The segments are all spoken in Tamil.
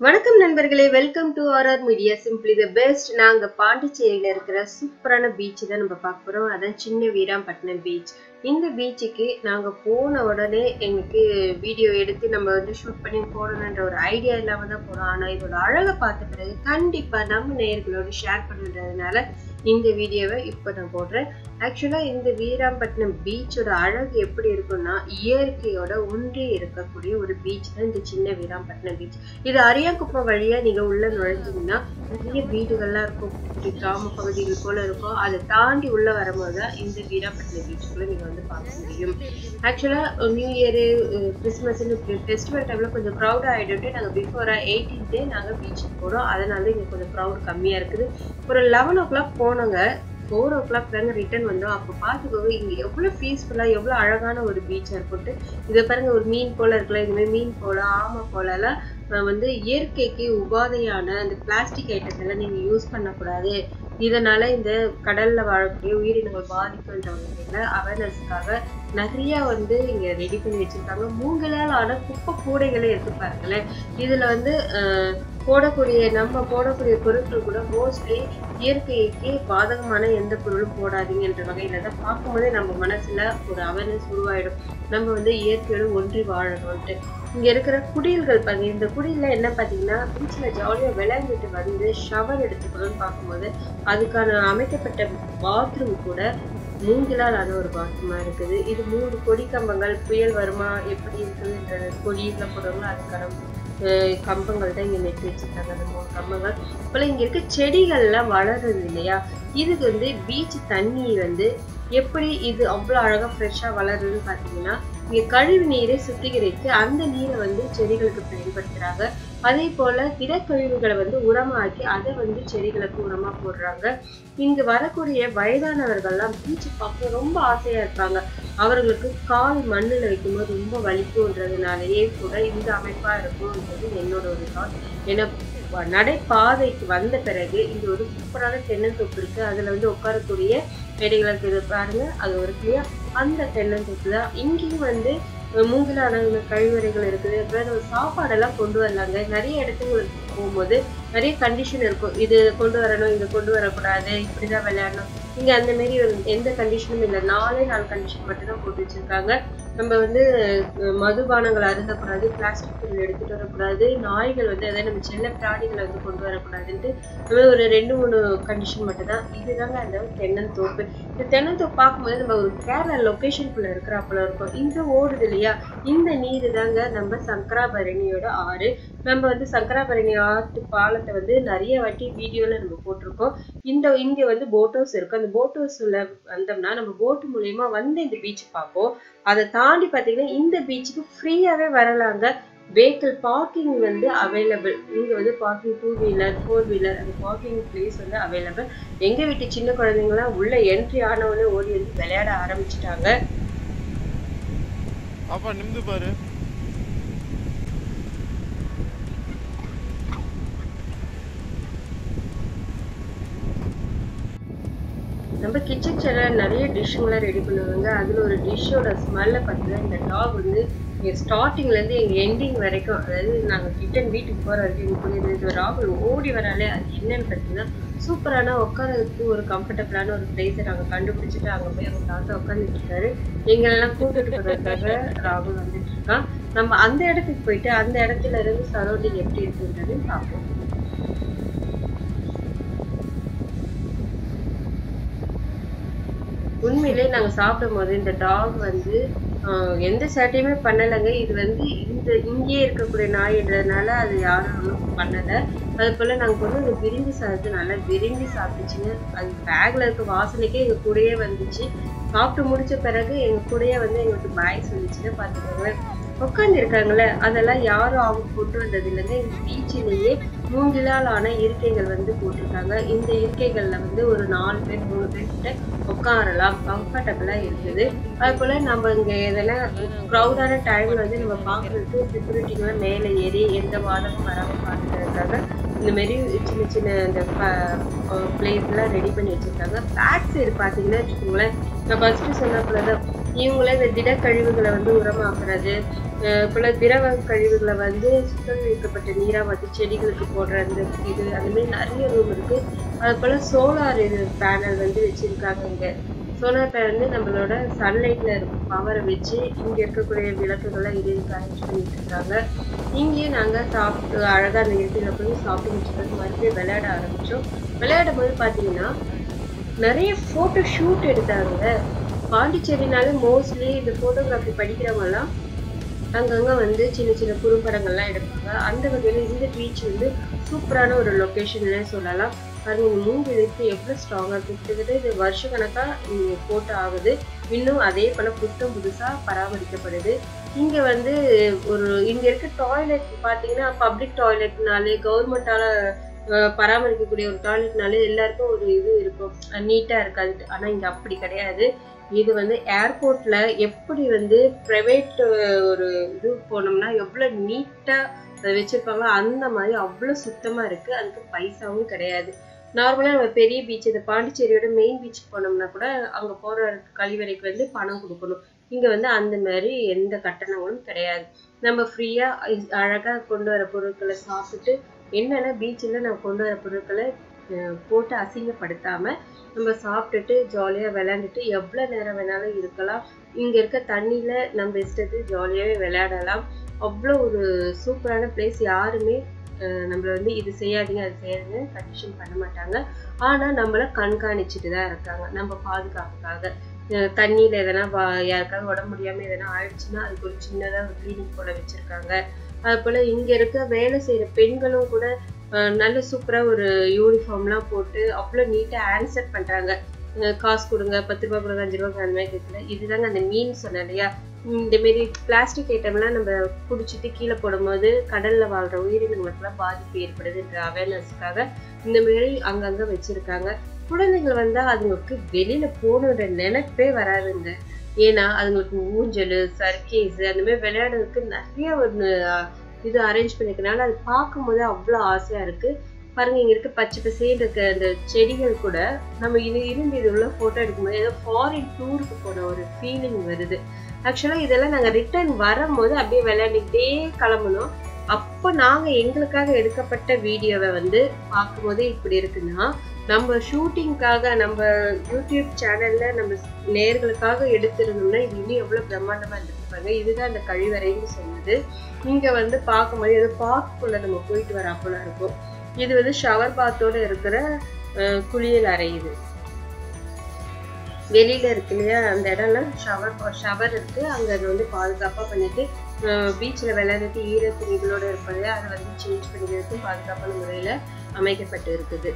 வணக்கம் நண்பர்களே welcome to RR media simply the best நாங்க பாண்டிச்சேரியில இருக்கிற சூப்பரான பீச் தான் நம்ம பார்க்க போறோம் அதான் சின்ன வீராம்பட்டினம் பீச் இந்த பீச்சுக்கு நாங்க போன உடனே எங்களுக்கு வீடியோ எடுத்து நம்ம வந்து ஷூட் பண்ணி போடணுன்ற ஒரு ஐடியா இல்லாம தான் போனோம் ஆனா இதோட அழகை பார்த்த பிறகு கண்டிப்பா நம்ம நேயர்களோட ஷேர் பண்ணுறதுனால இந்த வீடியோவை இப்போ நான் போடுறேன் ஆக்சுவலாக இந்த வீராம்பட்டினம் பீச்சோட அழகு எப்படி இருக்கும்னா இயற்கையோட ஒன்றி இருக்கக்கூடிய ஒரு பீச் தான் இந்த சின்ன வீராம்பட்டினம் பீச் இது அரியாங்குப்பம் வழியா நீங்க உள்ள நுழைஞ்சீங்கன்னா நிறைய வீடுகள்லாம் இருக்கும் இப்படி கிராம பகுதிகள் போல இருக்கும் அதை தாண்டி உள்ள வரும்போது தான் இந்த வீராம்பட்டினம் பீச்சுக்குள்ள நீங்க வந்து பார்க்க முடியும் ஆக்சுவலா நியூ இயர் கிறிஸ்மஸ்னு ஃபெஸ்டிவல் டைம்ல கொஞ்சம் க்ரௌட் ஆயிடுட்டு நாங்க பிஃபோரா எயிட்டீன்த்தே நாங்க பீச்சுக்கு போறோம் அதனால இங்க கொஞ்சம் க்ரௌட் கம்மியா இருக்குது ஒரு லெவன் ஓ கிளாக் போனோங்க ஃபோர் ஓ கிளாக் தாங்க ரிட்டர்ன் வந்தோம் அப்போ பார்த்துக்கோங்க இங்கே எவ்வளோ பீஸ்ஃபுல்லாக எவ்வளோ அழகான ஒரு பீச்சாக இருக்கும்ட்டு இதை பாருங்க ஒரு மீன் போல இருக்குல்ல இதுமாதிரி மீன் போல ஆமை போலலாம் வந்து இயற்கைக்கு உபாதையான அந்த பிளாஸ்டிக் ஐட்டத்தை எல்லாம் நீங்கள் யூஸ் பண்ணக்கூடாது இதனால இந்த கடல்ல வாழக்கூடிய உயிரினங்கள் பாதிக்குன்ற வகையில அவேர்னஸ்க்காக நிறைய வந்து இங்க ரெடி பண்ணி வச்சிருக்காங்க மூங்கலால் ஆன குப்பை கூடைகளை எடுத்து பாருங்களேன் இதுல வந்து போடக்கூடிய நம்ம போடக்கூடிய பொருட்கள் கூட மோஸ்ட்லி இயற்கைக்கு பாதகமான எந்த பொருளும் போடாதீங்கன்ற வகையில தான் பார்க்கும்போதே நம்ம மனசுல ஒரு அவேர்னஸ் உருவாயிடும் நம்ம வந்து இயற்கையோடு ஒன்றி வாழணும்ட்டு இங்க இருக்கிற குடில்கள் பாருங்க இந்த குடியில என்ன பாத்தீங்கன்னா பீச்ல ஜாலியா விளையாண்டுட்டு வந்து ஷவர் எடுத்துக்கணும்னு பார்க்கும்போது அதுக்கான அமைக்கப்பட்ட பாத்ரூம் கூட மூங்கிலால் ஆன ஒரு பாத்ரூமா இருக்குது இது மூணு கொடி கம்பங்கள் புயல் வருமா எப்படி இருக்குதுன்ற கொடியில போடுறவங்க அதுக்கான கம்பங்கள் தான் இங்க நெட்டி வச்சிருக்காங்க அந்த மூணு கம்பங்கள் போல இங்க இருக்க செடிகள்லாம் வளருது இல்லையா இதுக்கு வந்து பீச் தண்ணி வந்து எப்படி இது அவ்வளோ அழகா ஃப்ரெஷ்ஷா வளருதுன்னு பாத்தீங்கன்னா இங்க கழிவு நீரை சுத்திகரித்து அந்த நீரை வந்து செடிகளுக்கு பயன்படுத்துறாங்க அதே போல திடக்கழிவுகளை வந்து உரமாக்கி அதை வந்து செடிகளுக்கு உரமா போடுறாங்க இங்க வரக்கூடிய வயதானவர்கள்லாம் பீச்சு பார்க்க ரொம்ப ஆசையா இருப்பாங்க அவர்களுக்கு கால் மண்ணில் வைக்கும்போது ரொம்ப வலிக்கும்ன்றதுனாலயே கூட இந்த அமைப்பா இருக்கும்ன்றது என்னோட ஒரு தாட் ஏன்னா நடைபாதைக்கு வந்த பிறகு இங்க ஒரு சூப்பரான தென்னந்தோப்பு இருக்கு அதுல வந்து உட்காரக்கூடிய செடிகளுக்கு இது பாருங்க அது ஒரு கிளியா அந்த தென்னந்தோப்பு தான் இங்கேயும் வந்து மூங்கிலான கழிவறைகள் இருக்குது அப்புறம் சாப்பாடெல்லாம் கொண்டு வரலாங்க நிறைய இடத்துங்களுக்கு போகும்போது நிறைய கண்டிஷன் இருக்கும் இது கொண்டு வரணும் இது கொண்டு வரக்கூடாது இப்படிதான் விளையாடணும் இங்க அந்த மாரி ஒரு எந்த கண்டிஷனும் இல்லை நாலே நாலு கண்டிஷன் மட்டும் தான் போட்டு வச்சிருக்காங்க நம்ம வந்து மதுபானங்கள் அருந்தக்கூடாது பிளாஸ்டிக் பொருள் எடுத்துட்டு வரக்கூடாது நாய்கள் வந்து அதாவது நம்ம செல்ல பிராணிகளை வந்து கொண்டு வரக்கூடாதுன்ட்டு நம்ம ஒரு ரெண்டு மூணு கண்டிஷன் மட்டும் தான் இதுதாங்க அந்த தென்னந்தோப்பு இந்த தென்னந்தோப்பு பார்க்கும்போது நம்ம ஒரு கேரளா லொக்கேஷனுக்குள்ள இருக்கிறாப்புல இருக்கும் இந்த ஓடுது இல்லையா இந்த நீர் தாங்க நம்ம சங்கராபரணியோட ஆறு நம்ம வந்து சங்கராபரணி ஆற்று பாலத்தை வந்து நிறைய வாட்டி வீடியோல நம்ம போட்டிருக்கோம் இந்த இங்க வந்து போட் ஹவுஸ் இருக்கு அந்த போட் ஹவுஸ்ல வந்தோம்னா நம்ம போட் மூலியமா வந்து இந்த பீச் பார்ப்போம் அதை தாண்டி பாத்தீங்கன்னா இந்த பீச்சுக்கு ஃப்ரீயாவே வரலாங்க வெஹிக்கிள் பார்க்கிங் வந்து அவைலபிள் இங்க வந்து parking two wheeler four wheeler அந்த பார்க்கிங் பிளேஸ் வந்து அவைலபிள் எங்க வீட்டு சின்ன குழந்தைங்களாம் உள்ள என்ட்ரி ஆனவொடனே ஓடி வந்து விளையாட ஆரம்பிச்சிட்டாங்க அப்பா நிமிந்து பாரு நம்ம கிச்சன் சேனல் நிறைய டிஷ்ஷுங்கெல்லாம் ரெடி பண்ணுவாங்க அதில் ஒரு டிஷ்ஷோட ஸ்மெல்லை பார்த்தீங்கன்னா இந்த டாக் வந்து எங்கள் ஸ்டார்டிங்லேருந்து எங்கள் எண்டிங் வரைக்கும் அதாவது நாங்கள் கிச்சன் வீட்டுக்கு போகிற வரைக்கும் எங்களுக்கு புரியுது இந்த ராகுல் ஓடி வராலே அது என்னன்னு பார்த்தீங்கன்னா சூப்பரான உட்காரதுக்கு ஒரு கம்ஃபர்டபுளான ஒரு பிளேஸை நாங்கள் கண்டுபிடிச்சிட்டு அங்கே போய் அவங்க தாத்தா உட்காந்துட்டு இருக்காரு எங்களெல்லாம் கூப்பிட்டு போகிறதுக்காக ராகுல் வந்துட்டு இருக்கான் நம்ம அந்த இடத்துக்கு போயிட்டு அந்த இடத்துல இருந்து சரௌண்டிங் எப்படி இருக்குன்றதையும் பார்ப்போம் உண்மையிலே நாங்க சாப்பிடும் போது இந்த டாக் வந்து எந்த சேட்டையுமே பண்ணலைங்க இது வந்து இந்த இங்கேயே இருக்கக்கூடிய நாயின்றதுனால அது யாரும் ஒன்றும் பண்ணலை அது போல் நாங்கள் வந்து அந்த விரும்பி சாப்பிட்டு நல்லா விரும்பி சாப்பிட்டுச்சுங்க அது பேக்கில் இருக்க வாசனைக்கே எங்கள் கூடயே வந்துச்சு சாப்பிட்டு முடிச்ச பிறகு எங்கள் கூடயே வந்து எங்களுக்கு பாய் சொல்லிச்சுன்னு பார்த்துக்கோங்க உட்காந்து இருக்காங்களே அதெல்லாம் யாரும் அவங்க கொண்டு வந்தது இல்லைங்க இந்த பீச்சிலேயே மூங்கிலால் ஆன இருக்கைகள் வந்து போட்டிருக்காங்க இந்த இருக்கைகள்ல வந்து ஒரு நாலு பேர் மூணு பேர் கிட்ட உட்காரலாம் கம்ஃபர்டபுளா இருக்குது அது போல நம்ம இங்க எதனா க்ரௌடான டைம்ல வந்து நம்ம பார்க்கறதுக்கு செக்யூரிட்டிங்கெல்லாம் மேலே ஏறி எந்த வாதமும் வராமல் பார்த்துக்கிறதுக்காக இந்த மாதிரி சின்ன சின்ன இந்த பிளேஸ்லாம் ரெடி பண்ணி வச்சிருக்காங்க பேக் சைடு பார்த்தீங்கன்னா வச்சுக்கோங்களேன் நான் ஃபர்ஸ்ட் சொன்ன போல தான் இவங்களே இந்த திடக்கழிவுகளை வந்து உரமாக்குறது போல திரவ கழிவுகளை வந்து சுத்தரிக்கப்பட்ட நீராக வந்து செடிகளுக்கு போடுற அந்த இது அந்த மாதிரி நிறைய ரூம் இருக்கு அது போல சோலார் இது பேனல் வந்து வச்சிருக்காங்க இங்க சோலார் பேனல் வந்து நம்மளோட சன்லைட்ல இருக்கும் பவரை வச்சு இங்க இருக்கக்கூடிய விளக்குகளை இது அரேஞ்ச் பண்ணிட்டு இருக்காங்க இங்கேயும் நாங்க சாப்பிட்டு அழகா அந்த இயற்கையில போய் சாப்பிட்டு முடிச்சுட்டு மறுபடியும் விளையாட ஆரம்பிச்சோம் விளையாடும் போது பாத்தீங்கன்னா நிறைய போட்டோ ஷூட் எடுத்தாங்க பாண்டிச்சேரினாலே மோஸ்ட்லி இந்த போட்டோகிராஃபி படிக்கிறவங்கலாம் அங்கங்க வந்து சின்ன சின்ன குறும்படங்கள்லாம் எடுப்பாங்க அந்த வகையில் இந்த பீச் வந்து சூப்பரான ஒரு லொக்கேஷன்ல சொல்லலாம் பாருங்க இந்த மூணு எழுத்து எவ்வளோ ஸ்ட்ராங்காக இருக்கு கிட்டத்தட்ட இது வருஷ கணக்காக போட்டோ ஆகுது இன்னும் அதே போல புத்தம் புதுசாக பராமரிக்கப்படுது இங்க வந்து ஒரு இங்க இருக்க டாய்லெட் பார்த்தீங்கன்னா பப்ளிக் டாய்லெட்னாலே கவர்மெண்டால பராமரிக்கக்கூடிய ஒரு டாய்லெட்னாலே எல்லாருக்கும் ஒரு இது இருக்கும் நீட்டா இருக்காது ஆனா இங்க அப்படி கிடையாது இது வந்து ஏர்போர்ட்ல எப்படி வந்து பிரைவேட் ஒரு இது போனோம்னா எவ்வளவு நீட்டா வச்சிருப்பாங்களோ அந்த மாதிரி அவ்வளவு சுத்தமா இருக்கு அதுக்கு பைசாவும் கிடையாது நார்மலா நம்ம பெரிய பீச் இந்த பாண்டிச்சேரியோட மெயின் பீச் போனோம்னா கூட அங்க போற கழிவறைக்கு வந்து பணம் கொடுக்கணும் இங்க வந்து அந்த மாதிரி எந்த கட்டணங்களும் கிடையாது நம்ம ஃப்ரீயா அழகா கொண்டு வர பொருட்களை சாப்பிட்டு என்னென்ன பீச்சில் நம்ம கொண்டு வர பொருட்களை போட்டு அசிங்கப்படுத்தாம நம்ம சாப்பிட்டுட்டு ஜாலியா விளையாண்டுட்டு எவ்வளவு நேரம் வேணாலும் இருக்கலாம் இங்க இருக்க தண்ணியில நம்ம இஷ்டத்துக்கு ஜாலியாவே விளையாடலாம் அவ்வளோ ஒரு சூப்பரான பிளேஸ் யாருமே நம்மள வந்து இது செய்யாதீங்க அது செய்யாதீங்க கண்டிஷன் பண்ண மாட்டாங்க ஆனா நம்மள கண்காணிச்சுட்டு தான் இருக்காங்க நம்ம பாதுகாப்புக்காக தண்ணியில எதனா யாருக்காவது உடம்பு முடியாம எதனா ஆயிடுச்சுன்னா அதுக்கு ஒரு சின்னதா ஒரு கிளினிக் போல வச்சிருக்காங்க அது போல இங்க இருக்க வேலை செய்யற பெண்களும் கூட நல்ல சூப்பரா ஒரு யூனிஃபார்ம்லாம் போட்டு அவ்வளோ நீட்டா ஆன்சர் பண்றாங்க காசு கொடுங்க பத்து ரூபா கொடுங்க அஞ்சு ரூபா அந்த மாதிரி கேட்கல இதுதாங்க அந்த மீன் சொன்னேன் இல்லையா இந்த மாரி பிளாஸ்டிக் ஐட்டம்லாம் நம்ம குடிச்சிட்டு கீழே போடும்போது கடல்ல வாழ்ற உயிரினங்களுக்குலாம் பாதிப்பு ஏற்படுதுன்ற அவேர்னஸ்க்காக இந்த மாதிரி அங்கங்க வச்சிருக்காங்க குழந்தைகள் வந்தா அதுங்களுக்கு வெளியில போகணுன்ற நினைப்பே வராதுங்க ஏன்னா அதுங்களுக்கு ஊஞ்சல் சர்க்கேஸ் அந்த மாதிரி விளையாடுறதுக்கு நிறைய ஒரு இது அரேஞ்ச் பண்ணிக்கிறனால அது பார்க்கும்போது அவ்வளோ ஆசையா இருக்கு பாருங்க இங்க இருக்க பச்சை பசேன்னு இருக்க அந்த செடிகள் கூட நம்ம இது இருந்து இது உள்ள போட்டோ எடுக்கும்போது ஏதோ ஃபாரின் டூருக்கு போன ஒரு ஃபீலிங் வருது ஆக்சுவலா இதெல்லாம் நாங்க ரிட்டர்ன் வரும்போது அப்படியே விளையாண்டுக்கிட்டே கிளம்பணும் அப்போ நாங்க எங்களுக்காக எடுக்கப்பட்ட வீடியோவை வந்து பார்க்கும்போது இப்படி இருக்குன்னா நம்ம ஷூட்டிங்காக நம்ம யூடியூப் சேனல்ல நம்ம நேர்களுக்காக எடுத்திருந்தோம்னா இது இன்னும் எவ்வளவு பிரம்மாண்டமா இருந்திருப்பாங்க இதுதான் அந்த கழிவறைன்னு சொன்னது இங்க வந்து பார்க்கும்போது ஏதோ பார்க்குள்ள நம்ம போயிட்டு வர அப்போல இருக்கும் இது வந்து ஷவர் பாத்தோட இருக்கிற குளியல் அறை இது வெளியில இருக்கு இல்லையா அந்த இடம்ல ஷவர் ஷவர் இருக்கு அங்க அது வந்து பாதுகாப்பா பண்ணிட்டு பீச்சில் விளையாடிட்டு ஈர துணிகளோட இருப்பது அதை வந்து சேஞ்ச் பண்ணிக்கிறதுக்கும் பாதுகாப்பான முறையில அமைக்கப்பட்டு இருக்குது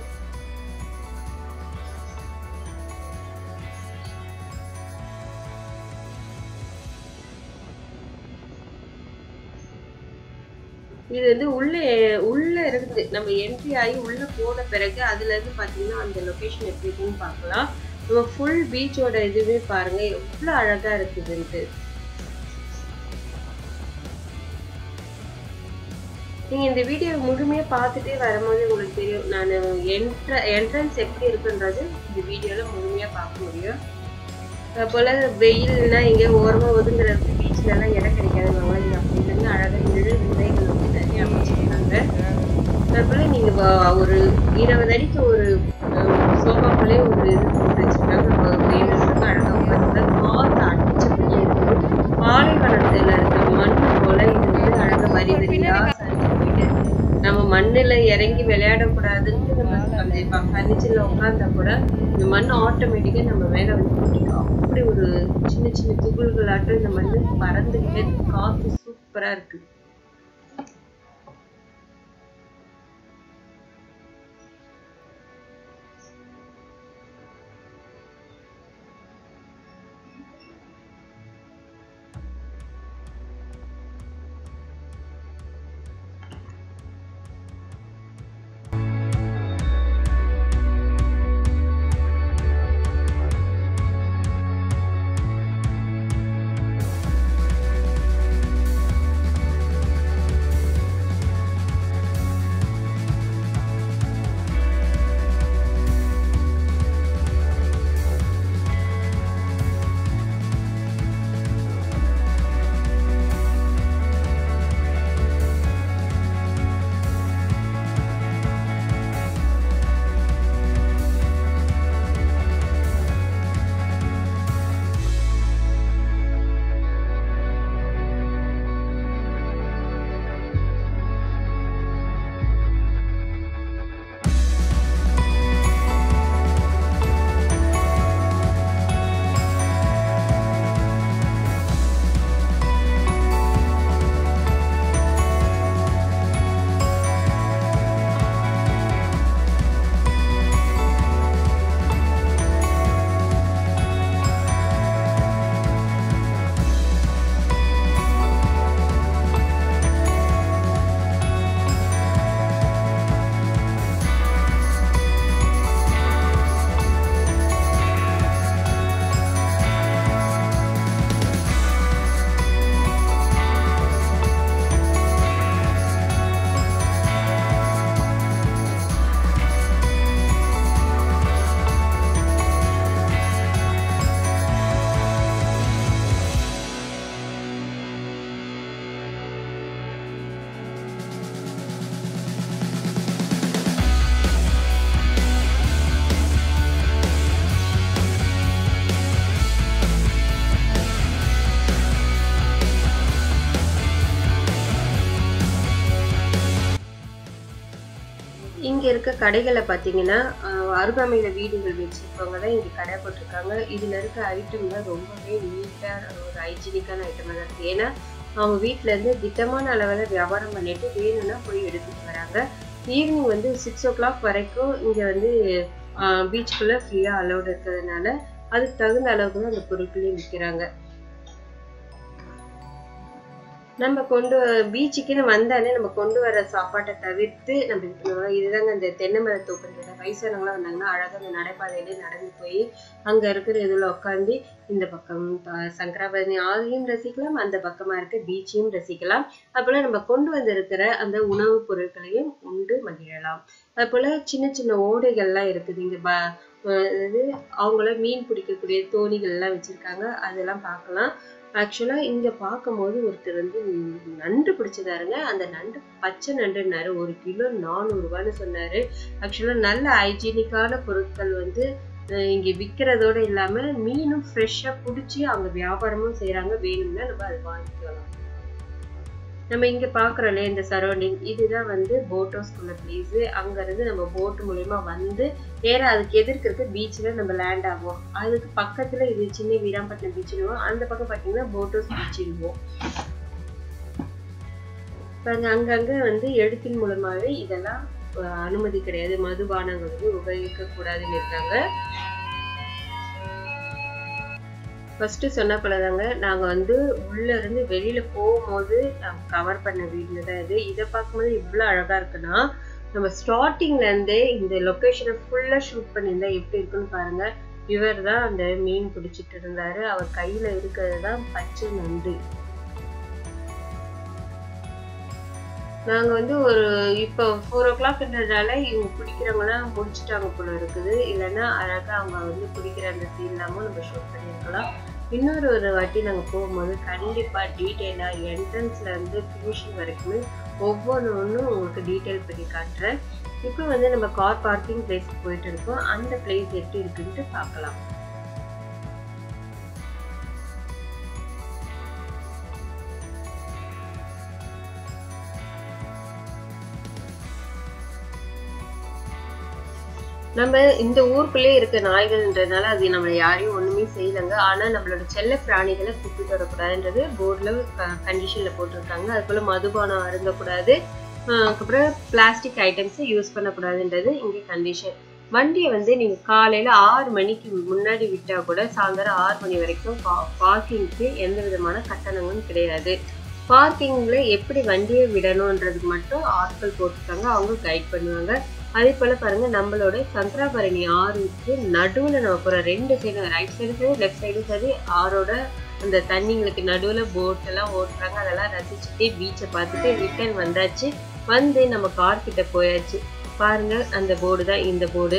இது வந்து உள்ளே உள்ள இருக்குது நம்ம என்ட்ரி ஆகி உள்ள போன பிறகு அதுல இருந்து பாத்தீங்கன்னா அந்த லொகேஷன் எப்படி இருக்குன்னு பார்க்கலாம் நம்ம ஃபுல் பீச்சோட இதுவே பாருங்க எவ்வளவு அழகா இருக்குதுன்ட்டு நீங்க இந்த வீடியோ முழுமையா பார்த்துட்டே வரும்போது உங்களுக்கு தெரியும் நான் என்ட்ர என்ட்ரன்ஸ் எப்படி இருக்குன்றது இந்த வீடியோல முழுமையா பார்க்க முடியும் அது போல வெயில்னா இங்க ஓரமா ஒதுங்குறதுக்கு பீச்ல எல்லாம் இடம் கிடைக்காதுங்க இங்க அப்படி இல்லைங்க அழகா நிழல் முறைகள் வந்து நிறைய அமைச்சிருக்காங்க அது போல நீங்க ஒரு இருபது அடிக்கு ஒரு சோஃபாக்குள்ளே ஒரு இது போட்டு வச்சிருக்காங்க நம்ம வெயிலுக்கு அழகா உட்காந்து காத்து அடிச்சபடியே இருக்கும் பாலைவனத்துல இருக்க மண்ணு போல இது வந்து அழகா வரி வரியா சரிஞ்சு போயிட்டு நம்ம மண்ணுல இறங்கி விளையாடக்கூடாதுன்னு நம்ம அந்த ஃபர்னிச்சர்ல உட்காந்தா கூட இந்த மண் ஆட்டோமேட்டிக்கா நம்ம மேல வந்து கொட்டிக்கும் அப்படி ஒரு சின்ன சின்ன துகள்களாட்டம் இந்த மண்ணு பறந்துகிட்டே காத்து சூப்பரா இருக்கு இங்க இருக்க கடைகளை பார்த்தீங்கன்னா ஆஹ் அருகாமையில வீடுகள் வச்சிருக்கவங்க தான் இங்க கடை போட்டிருக்காங்க இதுல இருக்க ஐட்டம்லாம் ரொம்பவே நீட்டா ஒரு ஹைஜீனிக்கான ஐட்டமா தான் இருக்கு ஏன்னா அவங்க வீட்ல இருந்து திட்டமான அளவில் வியாபாரம் பண்ணிட்டு வேணும்னா போய் எடுத்துட்டு வராங்க ஈவினிங் வந்து சிக்ஸ் ஓ கிளாக் வரைக்கும் இங்க வந்து பீச்சுக்குள்ள ஃப்ரீயா அலௌட் இருக்கிறதுனால அதுக்கு தகுந்த அளவுக்கு தான் அந்த பொருட்களையும் விற்கிறாங்க நம்ம கொண்டு பீச்சுக்குன்னு வந்தாலே நம்ம கொண்டு வர சாப்பாட்டை தவிர்த்து நம்ம இது பண்ணுவோம் இதுதாங்க இந்த தென்னை மர தோப்புன்ற வயசானவங்களாம் வந்தாங்கன்னா அழகாக அந்த நடைபாதையிலே நடந்து போய் அங்க இருக்கிற இதுல உட்காந்து இந்த பக்கம் ப- சங்கராபரணி ஆலையும் ரசிக்கலாம் அந்த பக்கமா இருக்க பீச்சையும் ரசிக்கலாம் அதுபோல நம்ம கொண்டு வந்திருக்கிற அந்த உணவுப் பொருட்களையும் உண்டு மகிழலாம் அதுபோல சின்ன சின்ன ஓடைகள்லாம் இருக்குது இங்க ப அஹ் அதாவது அவங்கள மீன் பிடிக்கக்கூடிய தோணிகள் எல்லாம் வச்சிருக்காங்க அதெல்லாம் பார்க்கலாம் ஆக்சுவலா இங்க பார்க்கும்போது ஒருத்தர் வந்து நண்டு பிடிச்சதாருங்க அந்த நண்டு பச்சை நண்டுன்னாரு ஒரு கிலோ நானூறு ரூபான்னு சொன்னாரு ஆக்சுவலா நல்ல ஹைஜீனிக்கான பொருட்கள் வந்து அஹ் இங்க விற்கிறதோட இல்லாம மீனும் ஃப்ரெஷ்ஷா பிடிச்சி அவங்க வியாபாரமும் செய்றாங்க வேணும்னா நம்ம அதை வாங்கிக்கலாம் நம்ம இங்க பாக்குறோம்ல இந்த சரௌண்டிங் இதுதான் வந்து போட் ஹவுஸ்குள்ள பிளேஸ் அங்க இருந்து நம்ம போட் மூலியமா வந்து நேரா அதுக்கு எதிர்க்க இருக்க பீச்ல நம்ம லேண்ட் ஆகும் அதுக்கு பக்கத்துல இது சின்ன வீராம்பட்டினம் பீச்சுனுவோம் அந்த பக்கம் பாத்தீங்கன்னா போட் ஹவுஸ் பீச்சுனுவோம் பாருங்க அங்கங்க வந்து எழுத்தின் மூலமாவே இதெல்லாம் அஹ், அனுமதி கிடையாது மதுபானங்கள் வந்து உபயோகிக்க கூடாதுன்னு இருக்காங்க ஃபர்ஸ்ட் சொன்ன போலதாங்க நாங்க வந்து உள்ள இருந்து வெளியில போகும்போது கவர் பண்ண வீடியோ தான் இது இதை பார்க்கும்போது இவ்வளவு அழகா இருக்குன்னா நம்ம ஸ்டார்டிங்ல இருந்தே இந்த லொகேஷனை ஃபுல்லா ஷூட் பண்ணியிருந்தா எப்படி இருக்குன்னு பாருங்க இவர் தான் அந்த மீன் பிடிச்சிட்டு இருந்தாரு அவர் கையில இருக்கிறது தான் பச்சை நண்டு நாங்க வந்து ஒரு இப்போ ஃபோர் ஓ கிளாக்ன்றதால இவங்க பிடிக்கிறவங்கலாம் முடிச்சிட்டாங்க போல இருக்குது இல்லைன்னா அழகா அவங்க வந்து பிடிக்கிற அந்த சீன்லாமும் நம்ம ஷூட் பண்ணியிருக்கலாம் இன்னொரு ஒரு வாட்டி நாங்க போகும்போது கண்டிப்பா டீட்டெயிலா என்ட்ரன்ஸ்ல இருந்து ஃபினிஷிங் வரைக்குமே ஒவ்வொன்று ஒன்றும் உங்களுக்கு டீட்டெயில் பண்ணி காட்டுறேன் இப்போ வந்து நம்ம கார் பார்க்கிங் பிளேஸ்க்கு போயிட்டு இருக்கோம் அந்த பிளேஸ் எப்படி இருக்குன்ட்டு பார்க்கலாம் நம்ம இந்த ஊருக்குள்ளே இருக்க நாய்கள்ன்றதுனால அது நம்மளை யாரையும் ஒண்ணுமே செய்யலைங்க ஆனா நம்மளோட செல்ல பிராணிகளை கூப்பிட்டு வரக்கூடாதுன்றது போர்டுல கண்டிஷன்ல போட்டிருக்காங்க அது போல மதுபானம் அருந்தக்கூடாது ஆஹ் அதுக்கப்புறம் பிளாஸ்டிக் ஐட்டம்ஸ் யூஸ் பண்ணக்கூடாதுன்றது இங்கே கண்டிஷன் வண்டியை வந்து நீங்க காலையில ஆறு மணிக்கு முன்னாடி விட்டா கூட சாயந்தரம் ஆறு மணி வரைக்கும் பார்க்கிங்க்கு எந்த விதமான கட்டணங்களும் கிடையாது பார்க்கிங்ல எப்படி வண்டியை விடணுன்றதுக்கு மட்டும் ஆட்கள் போட்டிருக்காங்க அவங்க கைட் பண்ணுவாங்க அதே போல பாருங்க நம்மளோட சங்கராபரணி ஆறுக்கு நடுவுல நம்ம போற ரெண்டு சைடும் ரைட் சைடு சரி லெஃப்ட் சைடும் சரி ஆறோட அந்த தண்ணிங்களுக்கு நடுவுல போட் எல்லாம் ஓட்டுறாங்க அதெல்லாம் ரசிச்சுட்டே பீச்சை பார்த்துட்டு ரிட்டர்ன் வந்தாச்சு வந்து நம்ம கார் கிட்ட போயாச்சு பாருங்க அந்த போர்டு தான் இந்த போர்டு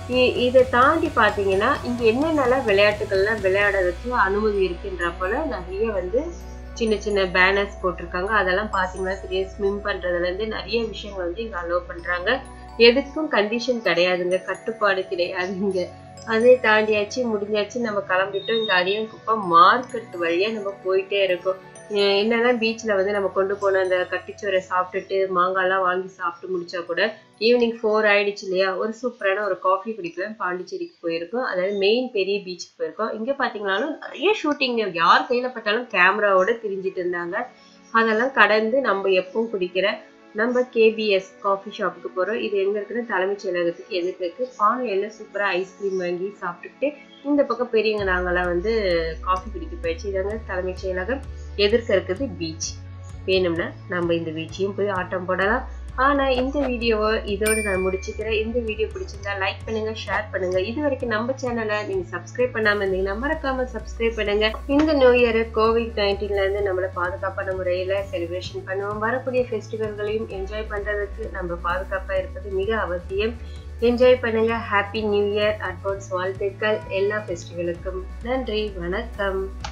இதை தாண்டி பார்த்தீங்கன்னா இங்க என்னென்னலாம் விளையாட்டுகள்லாம் விளையாடுறதுக்கு அனுமதி இருக்குன்ற போல நிறைய வந்து சின்ன சின்ன பேனர்ஸ் போட்டிருக்காங்க அதெல்லாம் பார்த்தீங்கன்னா தெரியும் ஸ்விம் பண்றதுல இருந்து நிறைய விஷயங்கள் வந்து இங்க அலோவ் பண்றாங்க எதுக்கும் கண்டிஷன் கிடையாதுங்க கட்டுப்பாடு கிடையாது இங்க அதை தாண்டியாச்சு முடிஞ்சாச்சு நம்ம கிளம்பிட்டோம் இங்க அரியங்குப்பம் மார்க்கெட் வழியா நம்ம போயிட்டே இருக்கோம் அஹ் என்னதான் பீச்ல வந்து நம்ம கொண்டு போன அந்த கட்டிச்சோரை சாப்பிட்டுட்டு மாங்காய்லாம் வாங்கி சாப்பிட்டு முடிச்சா கூட ஈவினிங் ஃபோர் ஆயிடுச்சு இல்லையா ஒரு சூப்பரான ஒரு காஃபி குடிக்கலாம் பாண்டிச்சேரிக்கு போயிருக்கோம் அதாவது மெயின் பெரிய பீச்சுக்கு போயிருக்கோம் இங்க பாத்தீங்கன்னாலும் நிறைய ஷூட்டிங் யார் கையில பட்டாலும் கேமராவோட திரிஞ்சிட்டு இருந்தாங்க அதெல்லாம் கடந்து நம்ம எப்பவும் குடிக்கிற நம்ம கேபிஎஸ் காஃபி ஷாப்புக்கு போறோம் இது எங்க இருக்குன்னு தலைமைச் செயலகத்துக்கு எதிர்க்க இருக்கு பானையில சூப்பரா ஐஸ்கிரீம் வாங்கி சாப்பிட்டுட்டு இந்த பக்கம் பெரியவங்க நாங்கெல்லாம் வந்து காஃபி குடிக்க போயிடுச்சு இதாங்க தலைமைச் செயலகம் எதிர்க்க இருக்குது பீச் வேணும்னா நம்ம இந்த பீச்சையும் போய் ஆட்டம் போடலாம் ஆனா இந்த வீடியோவை இதோட நான் முடிச்சுக்கிறேன் இந்த வீடியோ பிடிச்சிருந்தா லைக் பண்ணுங்க ஷேர் பண்ணுங்க இது வரைக்கும் நம்ம சேனலை நீங்க சப்ஸ்கிரைப் பண்ணாம இருந்தீங்கன்னா மறக்காம சப்ஸ்கிரைப் பண்ணுங்க இந்த நியூ இயர் கோவிட் நைன்டீன்ல இருந்து நம்மள பாதுகாப்பான முறையில செலிப்ரேஷன் பண்ணுவோம் வரக்கூடிய ஃபெஸ்டிவல்களையும் என்ஜாய் பண்றதுக்கு நம்ம பாதுகாப்பா இருப்பது மிக அவசியம் என்ஜாய் பண்ணுங்க ஹாப்பி நியூ இயர் அட்வான்ஸ் வாழ்த்துக்கள் எல்லா ஃபெஸ்டிவலுக்கும் நன்றி வணக்கம்